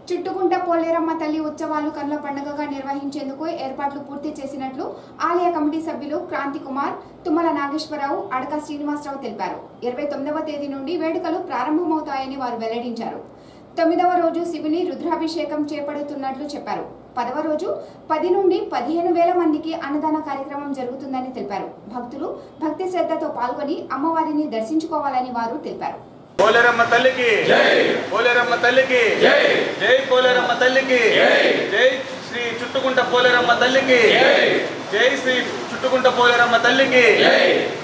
చుట్టుకుంట పోలేరమ్మ తల్లి ఉత్సవాలు కన్నుల పండుగగా నిర్వహించేందుకు ఏర్పాట్లు పూర్తి చేసినట్లు ఆలయ కమిటీ సభ్యులు క్రాంతి కుమార్ తుమ్మల నాగేశ్వరరావు అడక శ్రీనివాసరావు తెలిపారు ఇరవై తొమ్మిదవ తేదీ నుండి వేడుకలు ప్రారంభమవుతాయని వారు వెల్లడించారు తొమ్మిదవ రోజు శివుని రుద్రాభిషేకం చేపడుతున్నట్లు చెప్పారు పదవ రోజు పది నుండి పదిహేను వేల మందికి అన్నదాన కార్యక్రమం జరుగుతుందని తెలిపారు భక్తులు భక్తి శ్రద్ధతో పాల్గొని అమ్మవారిని దర్శించుకోవాలని వారు తెలిపారు పోలేరమ్మ తల్లికి జై పోలేరమ్మ తల్లికి జై జై పోలేరమ్మ తల్లికి జై జై శ్రీ చుట్టుకుంట పోలేరమ్మ తల్లికి జై జై శ్రీ చుట్టుకుంట పోలేరమ్మ తల్లికి జై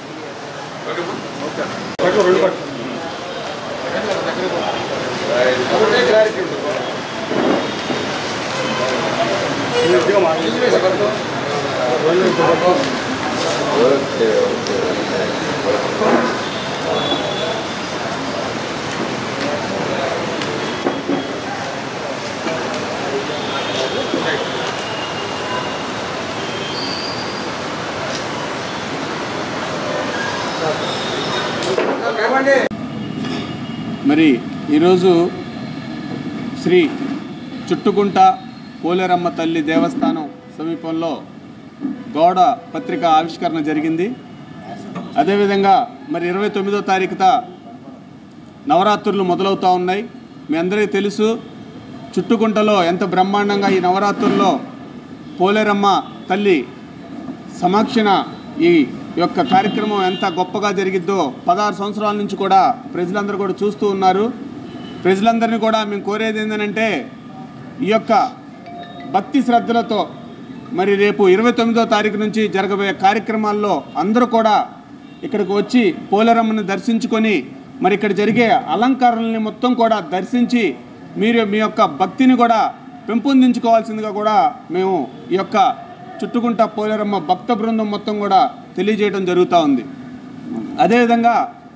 మరి ఈరోజు శ్రీ చుట్టుకుంట పోలేరమ్మ తల్లి దేవస్థానం సమీపంలో గోడ పత్రిక ఆవిష్కరణ జరిగింది అదేవిధంగా మరి ఇరవై తొమ్మిదో తారీఖున నవరాత్రులు మొదలవుతూ ఉన్నాయి మీ అందరికీ తెలుసు చుట్టుకుంటలో ఎంత బ్రహ్మాండంగా ఈ నవరాత్రుల్లో పోలేరమ్మ తల్లి సమక్షణ ఈ యొక్క కార్యక్రమం ఎంత గొప్పగా జరిగిద్దో పదహారు సంవత్సరాల నుంచి కూడా ప్రజలందరూ కూడా చూస్తూ ఉన్నారు ప్రజలందరినీ కూడా మేము కోరేది ఏంటంటే ఈ యొక్క భక్తి శ్రద్ధలతో మరి రేపు ఇరవై తొమ్మిదో తారీఖు నుంచి జరగబోయే కార్యక్రమాల్లో అందరూ కూడా ఇక్కడికి వచ్చి పోలేరమ్మని దర్శించుకొని మరి ఇక్కడ జరిగే అలంకరణల్ని మొత్తం కూడా దర్శించి మీరు మీ యొక్క భక్తిని కూడా పెంపొందించుకోవాల్సిందిగా కూడా మేము ఈ యొక్క చుట్టుకుంట పోలేరమ్మ భక్త బృందం మొత్తం కూడా తెలియజేయడం జరుగుతూ ఉంది అదేవిధంగా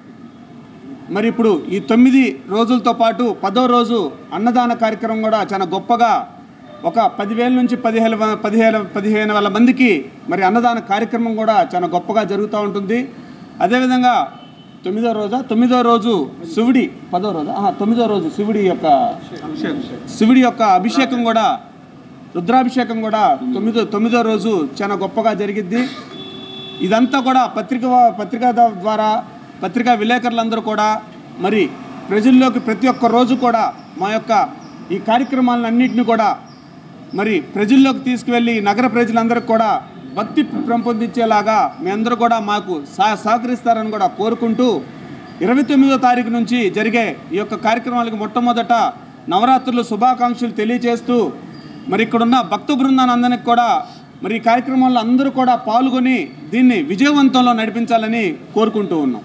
మరి ఇప్పుడు ఈ తొమ్మిది రోజులతో పాటు పదో రోజు అన్నదాన కార్యక్రమం కూడా చాలా గొప్పగా ఒక పదివేల నుంచి పదిహేను వ- పదిహేను పదిహేను వేల మందికి మరి అన్నదాన కార్యక్రమం కూడా చాలా గొప్పగా జరుగుతూ ఉంటుంది అదేవిధంగా తొమ్మిదో రోజా తొమ్మిదో రోజు శివుడి పదో రోజా ఆహా, తొమ్మిదో రోజు శివుడి యొక్క శివుడి యొక్క అభిషేకం కూడా రుద్రాభిషేకం కూడా తొమ్మిదో తొమ్మిదో రోజు చాలా గొప్పగా జరిగిద్ది ఇదంతా కూడా పత్రిక పత్రిక ద- ద్వారా పత్రికా విలేకరులందరూ కూడా మరి ప్రజల్లోకి ప్రతి ఒక్క రోజు కూడా మా యొక్క ఈ కార్యక్రమాలన్నింటినీ కూడా మరి ప్రజల్లోకి తీసుకువెళ్ళి నగర ప్రజలందరికీ కూడా భక్తి పెంపొందించేలాగా మీ అందరూ కూడా మాకు సహ సహకరిస్తారని కూడా కోరుకుంటూ ఇరవై తొమ్మిదో తారీఖు నుంచి జరిగే ఈ యొక్క కార్యక్రమాలకు మొట్టమొదట నవరాత్రులు శుభాకాంక్షలు తెలియజేస్తూ మరి ఇక్కడున్న భక్త బృందాన్ని అందరికి కూడా మరి ఈ కార్యక్రమంలో అందరూ కూడా పాల్గొని దీన్ని విజయవంతంలో నడిపించాలని కోరుకుంటూ ఉన్నాం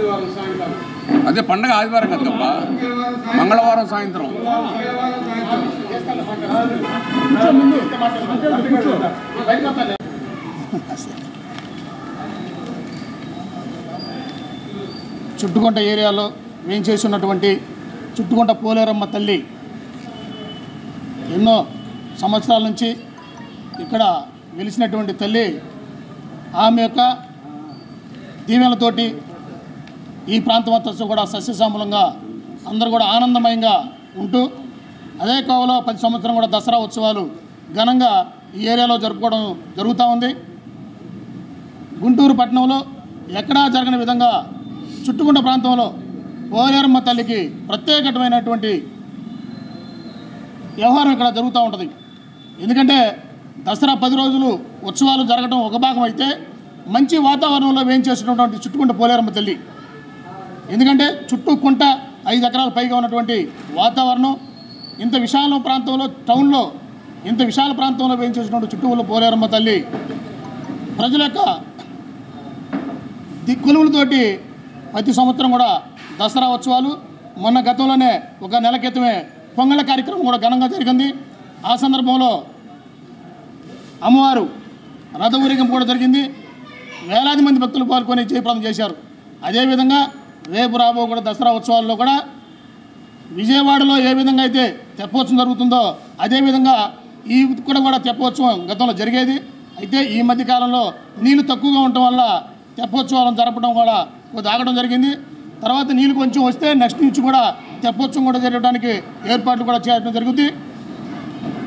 అదే పండగ ఆదివారం కదబ్బా మంగళవారం సాయంత్రం చుట్టుకుంట ఏరియాలో మేము చేస్తున్నటువంటి చుట్టుకుంట పోలేరమ్మ తల్లి ఎన్నో సంవత్సరాల నుంచి ఇక్కడ వెలిసినటువంటి తల్లి ఆమె యొక్క దీవెనలతోటి ఈ ప్రాంతం అంతా కూడా సస్యశ్యామలంగా అందరూ కూడా ఆనందమయంగా ఉంటూ అదే కోవలో ప్రతి సంవత్సరం కూడా దసరా ఉత్సవాలు ఘనంగా ఈ ఏరియాలో జరుపుకోవడం జరుగుతూ ఉంది గుంటూరు పట్టణంలో ఎక్కడా జరగని విధంగా చుట్టుకుంట ప్రాంతంలో పోలేరమ్మ తల్లికి ప్రత్యేకమైనటువంటి వ్యవహారం ఇక్కడ జరుగుతూ ఉంటుంది ఎందుకంటే దసరా పది రోజులు ఉత్సవాలు జరగడం ఒక భాగం అయితే మంచి వాతావరణంలో వేయించేసినటువంటి చుట్టుకుంట పోలేరమ్మ తల్లి ఎందుకంటే చుట్టూ కుంట ఐదు ఎకరాల పైగా ఉన్నటువంటి వాతావరణం ఇంత విశాల ప్రాంతంలో టౌన్లో ఇంత విశాల ప్రాంతంలో వేయించేసినటువంటి చుట్టూ పోలేరమ్మ తల్లి ప్రజల యొక్క దిక్కులుతోటి ప్రతి సంవత్సరం కూడా దసరా ఉత్సవాలు మొన్న గతంలోనే ఒక నెల క్రితమే పొంగళ కార్యక్రమం కూడా ఘనంగా జరిగింది ఆ సందర్భంలో అమ్మవారు రథ ఊరేగింపు కూడా జరిగింది వేలాది మంది భక్తులు పాల్గొని జయప్రదం చేశారు అదేవిధంగా రేపు రాబో కూడా దసరా ఉత్సవాల్లో కూడా విజయవాడలో ఏ విధంగా అయితే తెప్పోత్సవం జరుగుతుందో అదేవిధంగా ఈ కూడా కూడా తెప్పోత్సవం గతంలో జరిగేది అయితే ఈ మధ్య కాలంలో నీళ్లు తక్కువగా ఉండటం వల్ల తెప్పోత్సవాలను జరపడం కూడా కొద్ది ఆగడం జరిగింది తర్వాత నీళ్ళు కొంచెం వస్తే నెక్స్ట్ నుంచి కూడా తెప్పోత్సవం కూడా జరగడానికి ఏర్పాట్లు కూడా చేయడం జరుగుతుంది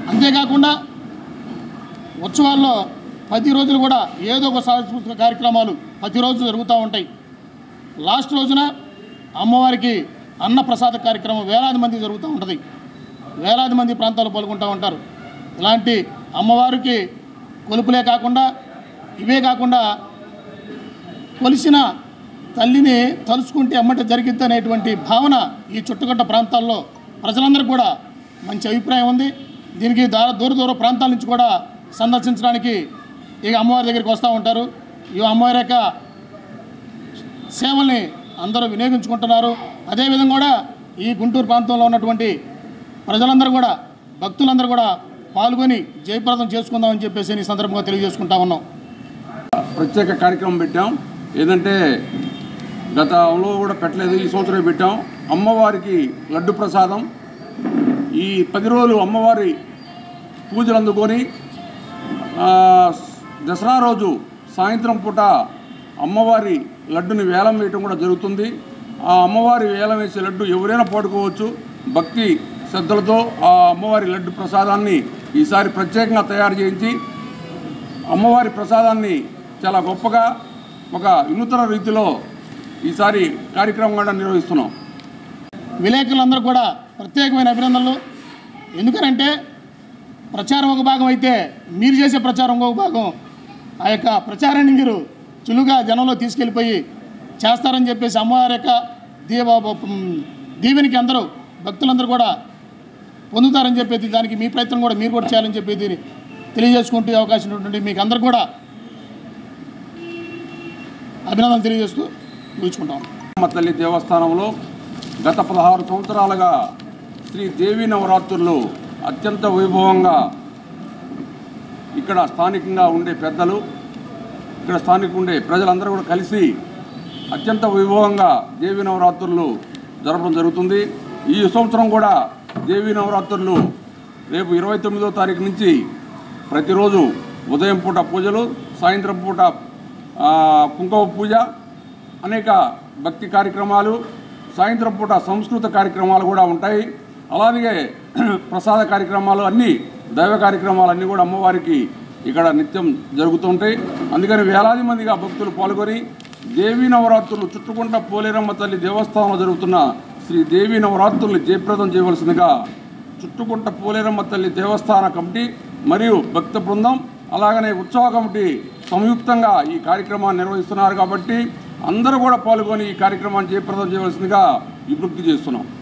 అంతేకాకుండా ఉత్సవాల్లో ప్రతి రోజులు కూడా ఏదో ఒక సాంస్కృతిక కార్యక్రమాలు ప్రతిరోజు జరుగుతూ ఉంటాయి లాస్ట్ రోజున అమ్మవారికి అన్న ప్రసాద కార్యక్రమం వేలాది మంది జరుగుతూ ఉంటుంది వేలాది మంది ప్రాంతాలు పాల్గొంటూ ఉంటారు ఇలాంటి అమ్మవారికి కొలుపులే కాకుండా ఇవే కాకుండా కొలిసిన తల్లిని తలుచుకుంటే అమ్మట జరిగిద్ది అనేటువంటి భావన ఈ చుట్టుగట్ట ప్రాంతాల్లో ప్రజలందరికీ కూడా మంచి అభిప్రాయం ఉంది దీనికి దా దూర దూర ప్రాంతాల నుంచి కూడా సందర్శించడానికి ఇక అమ్మవారి దగ్గరికి వస్తూ ఉంటారు ఈ అమ్మవారి యొక్క సేవల్ని అందరూ వినియోగించుకుంటున్నారు అదేవిధంగా కూడా ఈ గుంటూరు ప్రాంతంలో ఉన్నటువంటి ప్రజలందరూ కూడా భక్తులందరూ కూడా పాల్గొని జయప్రదం చేసుకుందామని చెప్పేసి ఈ సందర్భంగా తెలియజేసుకుంటా ఉన్నాం ప్రత్యేక కార్యక్రమం పెట్టాం ఏదంటే గతంలో కూడా పెట్టలేదు ఈ సంవత్సరం పెట్టాం అమ్మవారికి లడ్డు ప్రసాదం ఈ పది రోజులు అమ్మవారి పూజలు అందుకొని ఆ, దసరా రోజు సాయంత్రం పూట అమ్మవారి లడ్డుని వేలం వేయటం కూడా జరుగుతుంది ఆ అమ్మవారి వేలం వేసే లడ్డు ఎవరైనా పడుకోవచ్చు భక్తి శ్రద్ధలతో ఆ అమ్మవారి లడ్డు ప్రసాదాన్ని ఈసారి ప్రత్యేకంగా తయారు చేయించి అమ్మవారి ప్రసాదాన్ని చాలా గొప్పగా ఒక వినూతన రీతిలో ఈసారి కార్యక్రమం కూడా నిర్వహిస్తున్నాం విలేకరులందరూ కూడా ప్రత్యేకమైన అభినందనలు ఎందుకనంటే ప్రచారం ఒక భాగం అయితే మీరు చేసే ప్రచారం ఇంకొక భాగం ఆ యొక్క ప్రచారాన్ని మీరు చులుగా జనంలో తీసుకెళ్ళిపోయి చేస్తారని చెప్పేసి అమ్మవారి యొక్క దీవ దీవెనికి అందరూ భక్తులందరూ కూడా పొందుతారని చెప్పేది దానికి మీ ప్రయత్నం కూడా మీరు కూడా చేయాలని చెప్పేది తెలియజేసుకుంటూ ఈ అవకాశం ఉన్నటువంటి మీకు అందరు కూడా అభినందనలు తెలియజేస్తూ ముగించుకుంటాం అమ్మ తల్లి దేవస్థానంలో గత పదహారు సంవత్సరాలుగా శ్రీ దేవి నవరాత్రులు అత్యంత వైభవంగా ఇక్కడ స్థానికంగా ఉండే పెద్దలు ఇక్కడ స్థానిక ఉండే ప్రజలందరూ కూడా కలిసి అత్యంత వైభవంగా దేవి నవరాత్రులు జరపడం జరుగుతుంది ఈ సంవత్సరం కూడా దేవి నవరాత్రులు రేపు ఇరవై తొమ్మిదో తారీఖు నుంచి ప్రతిరోజు ఉదయం పూట పూజలు సాయంత్రం పూట ఆ, కుంకుమ పూజ అనేక భక్తి కార్యక్రమాలు సాయంత్రం పూట సంస్కృత కార్యక్రమాలు కూడా ఉంటాయి అలాగే ప్రసాద కార్యక్రమాలు అన్నీ దైవ కార్యక్రమాలు అన్నీ కూడా అమ్మవారికి ఇక్కడ నిత్యం జరుగుతుంటాయి అందుకని వేలాది మందిగా భక్తులు పాల్గొని దేవీ నవరాత్రులు చుట్టుకుంట పోలేరమ్మ తల్లి దేవస్థానంలో జరుగుతున్న శ్రీ దేవీ నవరాత్రుల్ని జయప్రదం చేయవలసిందిగా చుట్టుకుంట పోలేరమ్మ తల్లి దేవస్థాన కమిటీ మరియు భక్త బృందం అలాగనే ఉత్సవ కమిటీ సంయుక్తంగా ఈ కార్యక్రమాన్ని నిర్వహిస్తున్నారు కాబట్టి అందరూ కూడా పాల్గొని ఈ కార్యక్రమాన్ని జయప్రదం చేయవలసిందిగా విజ్ఞప్తి చేస్తున్నాం